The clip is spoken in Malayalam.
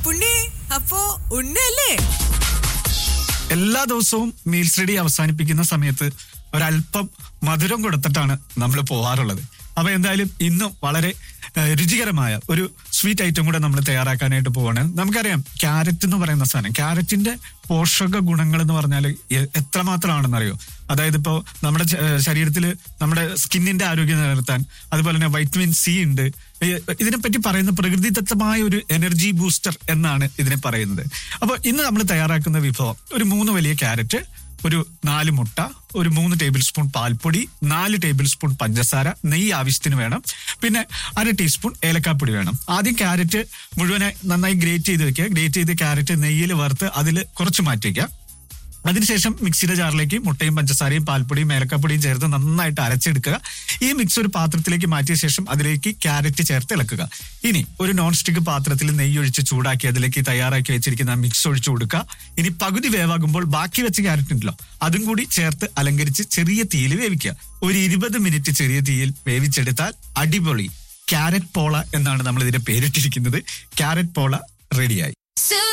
അപ്പുണ്ണി അപ്പോ ഉണ്ണല്ലേ എല്ലാ ദിവസവും മീൽസ് റെഡി അവസാനിപ്പിക്കുന്ന സമയത്ത് ഒരല്പം മധുരം കൊടുത്തിട്ടാണ് നമ്മൾ പോവാറുള്ളത് അപ്പൊ എന്തായാലും ഇന്നും വളരെ ഏഹ്, രുചികരമായ ഒരു സ്വീറ്റ് ഐറ്റം കൂടെ നമ്മൾ തയ്യാറാക്കാനായിട്ട് പോവാണ് നമുക്കറിയാം ക്യാരറ്റ് എന്ന് പറയുന്ന സാധനം ക്യാരറ്റിന്റെ പോഷക ഗുണങ്ങൾ എന്ന് പറഞ്ഞാൽ എ- എത്രമാത്രമാണെന്നറിയോ അതായത് ഇപ്പോൾ നമ്മുടെ ശരീരത്തിൽ നമ്മുടെ സ്കിന്നിന്റെ ആരോഗ്യം നിലനിർത്താൻ അതുപോലെ തന്നെ വൈറ്റമിൻ സി ഉണ്ട് ഈ- ഇതിനെപ്പറ്റി പറയുന്ന പ്രകൃതിദത്തമായ ഒരു എനർജി ബൂസ്റ്റർ എന്നാണ് ഇതിനെ പറയുന്നത് അപ്പോൾ ഇന്ന് നമ്മൾ തയ്യാറാക്കുന്ന വിഭവം ഒരു മൂന്ന് വലിയ ക്യാരറ്റ് ഒരു നാല് മുട്ട ഒരു മൂന്ന് ടേബിൾ സ്പൂൺ പാൽപ്പൊടി നാല് ടേബിൾ സ്പൂൺ പഞ്ചസാര നെയ്യ് ആവശ്യത്തിന് വേണം പിന്നെ അര ടീസ്പൂൺ ഏലക്കാപ്പൊടി വേണം ആദ്യം ക്യാരറ്റ് മുഴുവനായി നന്നായി ഗ്രേറ്റ് ചെയ്ത് വെക്കുക ഗ്രേറ്റ് ചെയ്ത് ക്യാരറ്റ് നെയ്യിൽ വറുത്ത് അതിൽ കുറച്ച് മാറ്റി വയ്ക്കുക അതിനുശേഷം മിക്സിയുടെ ജാറിലേക്ക് മുട്ടയും പഞ്ചസാരയും പാൽപ്പൊടിയും ഏലക്കപ്പൊടിയും ചേർത്ത് നന്നായിട്ട് അരച്ചെടുക്കുക ഈ മിക്സ് ഒരു പാത്രത്തിലേക്ക് മാറ്റിയ ശേഷം അതിലേക്ക് ക്യാരറ്റ് ചേർത്ത് ഇളക്കുക ഇനി ഒരു നോൺ സ്റ്റിക്ക് പാത്രത്തിൽ നെയ്യ് ഒഴിച്ച് ചൂടാക്കി അതിലേക്ക് തയ്യാറാക്കി വെച്ചിരിക്കുന്ന മിക്സ് ഒഴിച്ചു കൊടുക്കുക ഇനി പകുതി വേവാകുമ്പോൾ ബാക്കി വെച്ച ക്യാരറ്റ് ഉണ്ടല്ലോ അതും കൂടി ചേർത്ത് അലങ്കരിച്ച് ചെറിയ തീയിൽ വേവിക്കുക ഒരു ഇരുപത് മിനിറ്റ് ചെറിയ തീയിൽ വേവിച്ചെടുത്താൽ അടിപൊളി ക്യാരറ്റ് പോള എന്നാണ് നമ്മൾ ഇതിന്റെ പേരിട്ടിരിക്കുന്നത് ക്യാരറ്റ് പോള റെഡിയായി Super